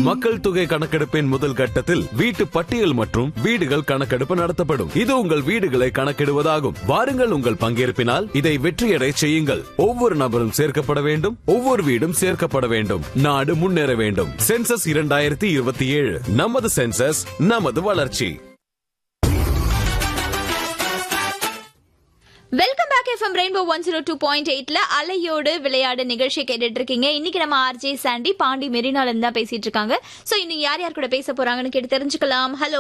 மக்கள் தொகை கணக்கெடுப்பின் முதல் கட்டத்தில் வீட்டு பட்டியல் மற்றும் வீடுகள் கணக்கெடுப்பு நடத்தப்படும் இது உங்கள் வீடுகளை கணக்கிடுவதாகும் வாருங்கள் உங்கள் பங்கேற்பினால் இதை வெற்றியடை செய்யுங்கள் ஒவ்வொரு நபரும் சேர்க்கப்பட வேண்டும் ஒவ்வொரு வீடும் சேர்க்கப்பட வேண்டும் நாடு முன்னேற வேண்டும் சென்சஸ் இரண்டாயிரத்தி இருபத்தி ஏழு நமது சென்சஸ் நமது வளர்ச்சி welcome back FM rainbow one zero two point எயிட்ல அலையோடு விளையாடு நிகழ்ச்சி கேட்டுட்டு இருக்கீங்க இன்னைக்கு நம்ம ஆர்ஜே சாண்டி பாண்டி மெரினால இருந்து தான் பேசிட்டு இருக்காங்க சோ இன்னும் யார் யார் கூட பேச போறாங்கன்னு கேட்டு தெரிஞ்சுக்கலாம் ஹலோ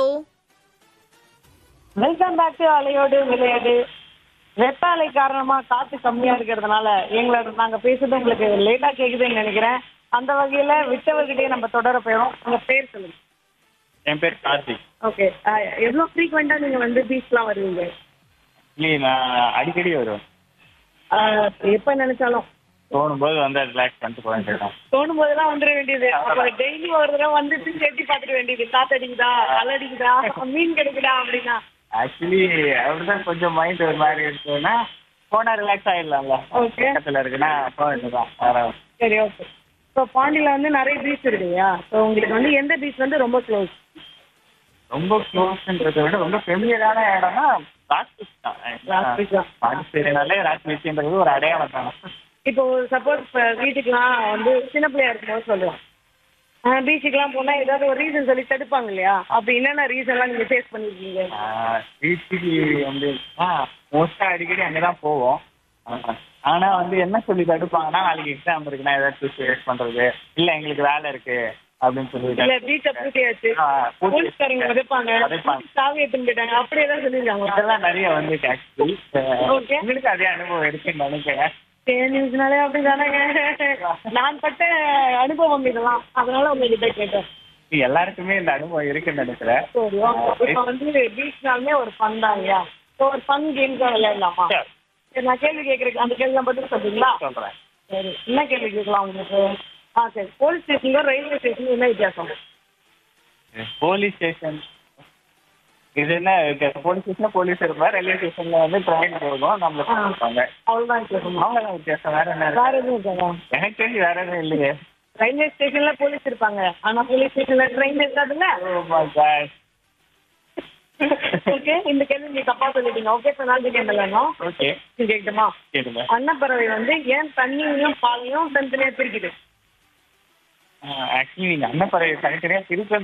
வெல்கம் பேக் டு அலையோடு விளையாடு வெப்ப அலை காரணமா காத்து கம்மியா இருக்கிறதுனால எங்களோட நாங்க பேசுறது உங்களுக்கு லேட்டா கேக்குதுன்னு நினைக்கிறேன் அந்த வகையில விட்டவர்கிட்டயே நம்ம தொடர போயிடும் உங்க பேர் சொல்லுங்க என் பேர் கார்த்திக் ஓகே எவ்வளவு ஃப்ரீக்வெண்டா நீங்க வந்து பீச்லாம் வருவீங்க இல்லை நான் அடிக்கடி வருவேன் ஆஹ் எப்ப நினைச்சாலும் தோணும் போது வந்து ரிலாக்ஸ் பண்ணிட்டு போக வேண்டியதான் தோணும் போதெல்லாம் வந்துட வேண்டியது அப்ப டெய்லி ஒரு தடவை வந்து பீச் எட்டி பார்த்துட வேண்டியது காத்தடிக்குதா அலடிக்குதா மீன் கிடைக்குதா அப்படின்னா ஆக்சுவலி அப்படிதான் கொஞ்சம் மைண்ட் ஒரு மாதிரி இருக்குன்னா போனா ரிலாக்ஸ் ஆயிடலாம்ல Okay. பக்கத்துல இருக்குன்னா போக வேண்டியதான் வேற சரி ஓகே இப்போ பாண்டியில வந்து நிறைய பீச் இருக்கு இல்லையா ஸோ உங்களுக்கு வந்து எந்த பீச் வந்து ரொம்ப க்ளோஸ் ரொம்ப க்ளோஸ்ன்றதை விட ரொம்ப ஃபெமிலியரான இடம்னா ராக் பீச் தான் ராக் பீச் தான். பாண்டிச்சேரினாலே ராக் பீச்ன்றது ஒரு அடையாளம் தான் இப்போ சப்போஸ் இப்போ வீட்டுக்குலாம் வந்து சின்ன பிள்ளையா இருக்கும்போது சொல்லுவோம் பீச்சுக்கெல்லாம் போனா ஏதாவது ஒரு ரீசன் சொல்லி தடுப்பாங்க இல்லையா அப்படி என்னென்ன ரீசன்லாம் நீங்க ஃபேஸ் பண்ணிருக்கீங்க பீச்சுக்கு வந்து மோஸ்டா அடிக்கடி அங்கதான் போவோம் ஆஹ் ஆனா வந்து என்ன சொல்லி தடுப்பாங்கன்னா நாளைக்கு எக்ஸாம் இருக்குன்னா ஏதாச்சும் ஃபேஸ் பண்றது இல்ல எங்களுக்கு வேலை இருக்கு அப்படின்னு சொல்லி இல்ல பீச்சை பூட்டியாச்சு ஆ, பூட்டி- போலீஸ்காரங்க உதைப்பாங்க உதைப்பாங்க. சாவி எடுத்துன்னு போயிட்டாங்க அப்படி ஏதாவது சொல்லிருக்காங்க இதெல்லாம் நிறைய வந்து ஆக்சுவலி Okay. உங்களுக்கு அதே அனுபவம் இருக்குன்னு நினைக்கிறேன் நியூஸ்னாலே அப்படிதானங்க நான் பட்ட அனுபவம் இதெல்லாம் அதனால உங்ககிட்ட கேட்டேன் இது எல்லாருக்குமே இந்த அனுபவம் இருக்குன்னு நினைக்கிறேன் சரி ஓகே இப்போ வந்து பீச்னாலுமே ஒரு ஃபன் தான் இல்லையா ஸோ ஒரு ஃபன் கேம் தான் விளையாடலாமா சரி. சரி நான் கேள்வி கேட்குறேன் அந்த கேள்வி பதில் சொல்றீங்களா சொல்றேன் சரி என்ன கேள்வி கேட்கலாம் உங்களுக்கு ஆ சரி போலீஸ் ஸ்டேஷனுக்கும் ரயில்வே ஸ்டேஷனுக்கும் என்ன வித்தியாசம் போலீஸ் ஸ்டேஷன் இது என்ன போலீஸ் ஸ்டேஷன்ல போலீஸ் இருப்பா ரயில்வே ஸ்டேஷன்ல வந்து ட்ரெயின் போகும் நம்மள இருப்பாங்க அவ்வளோதான் வித்தியாசம் அவ்வளவுதான் வித்தியாசம் வேற என்ன இருக்கு? வேற எதுவும் இருக்காதா எனக்கு தெரிஞ்சு வேற எதுவும் இல்லையே ரயில்வே ஸ்டேஷன்ல போலீஸ் இருப்பாங்க ஆனா போலீஸ் ஸ்டேஷன்ல ட்ரெயின் இருக்காதுல்ல Oh my God. ஓகே இந்த கேள்வி நீங்க தப்பா சொல்லிட்டீங்க ஓகே இப்போ நான் கேட்க வேணும் Okay. கேட்கட்டுமா கேளுங்க அன்னப்பறவை வந்து ஏன் தண்ணியையும் பாலையும் தனித்தனியா பிரிக்குது ஆக்சுவலி நீங்க அன்னப்பறவை தனித்தனியா பிரிக்க